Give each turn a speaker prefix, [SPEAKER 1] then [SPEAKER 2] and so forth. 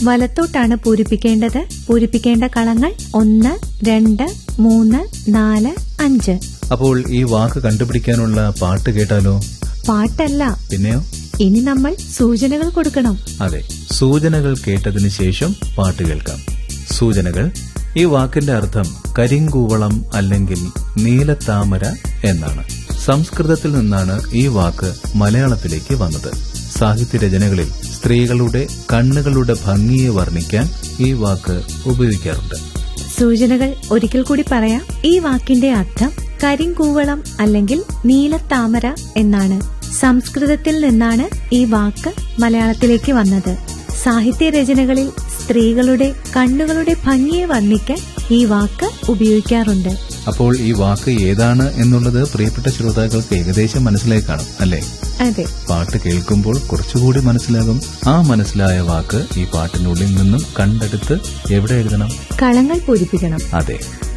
[SPEAKER 1] വലത്തോട്ടാണ് പൂരിപ്പിക്കേണ്ടത് പൂരിപ്പിക്കേണ്ട കളങ്ങൾ ഒന്ന് രണ്ട് മൂന്ന് നാല് അഞ്ച്
[SPEAKER 2] അപ്പോൾ ഈ വാക്ക് കണ്ടുപിടിക്കാനുള്ള പാട്ട് കേട്ടാലോ
[SPEAKER 1] പാട്ടല്ല
[SPEAKER 2] പിന്നെയോ
[SPEAKER 1] ഇനി നമ്മൾ സൂചനകൾ കൊടുക്കണം
[SPEAKER 2] അതെ സൂചനകൾ കേട്ടതിന് ശേഷം പാട്ട് കേൾക്കാം സൂചനകൾ ഈ വാക്കിന്റെ അർത്ഥം കരിങ്കൂവളം അല്ലെങ്കിൽ നീലത്താമര എന്നാണ് സംസ്കൃതത്തിൽ നിന്നാണ് ഈ വാക്ക് മലയാളത്തിലേക്ക് വന്നത് സാഹിത്യരചനകളിൽ സ്ത്രീകളുടെ കണ്ണുകളുടെ ഭംഗിയെ വർണ്ണിക്കാൻ ഈ വാക്ക് ഉപയോഗിക്കാറുണ്ട്
[SPEAKER 1] സൂചനകൾ ഒരിക്കൽ കൂടി പറയാം ഈ വാക്കിന്റെ അർത്ഥം കരിങ്കൂവളം അല്ലെങ്കിൽ നീലത്താമര എന്നാണ് സംസ്കൃതത്തിൽ നിന്നാണ് ഈ വാക്ക് മലയാളത്തിലേക്ക് വന്നത് സാഹിത്യരചനകളിൽ സ്ത്രീകളുടെ കണ്ണുകളുടെ ഭംഗിയെ വർണ്ണിക്കാൻ ഈ വാക്ക് ഉപയോഗിക്കാറുണ്ട്
[SPEAKER 2] അപ്പോൾ ഈ വാക്ക് ഏതാണ് എന്നുള്ളത് പ്രിയപ്പെട്ട ശ്രോതാക്കൾക്ക് ഏകദേശം മനസ്സിലായി കാണും അല്ലേ
[SPEAKER 1] അതെ
[SPEAKER 2] പാട്ട് കേൾക്കുമ്പോൾ കുറച്ചുകൂടി മനസ്സിലാകും ആ മനസ്സിലായ വാക്ക് ഈ പാട്ടിനുള്ളിൽ നിന്നും കണ്ടെടുത്ത് എവിടെ എഴുതണം
[SPEAKER 1] കളങ്ങൾ പൂരിപ്പിക്കണം
[SPEAKER 2] അതെ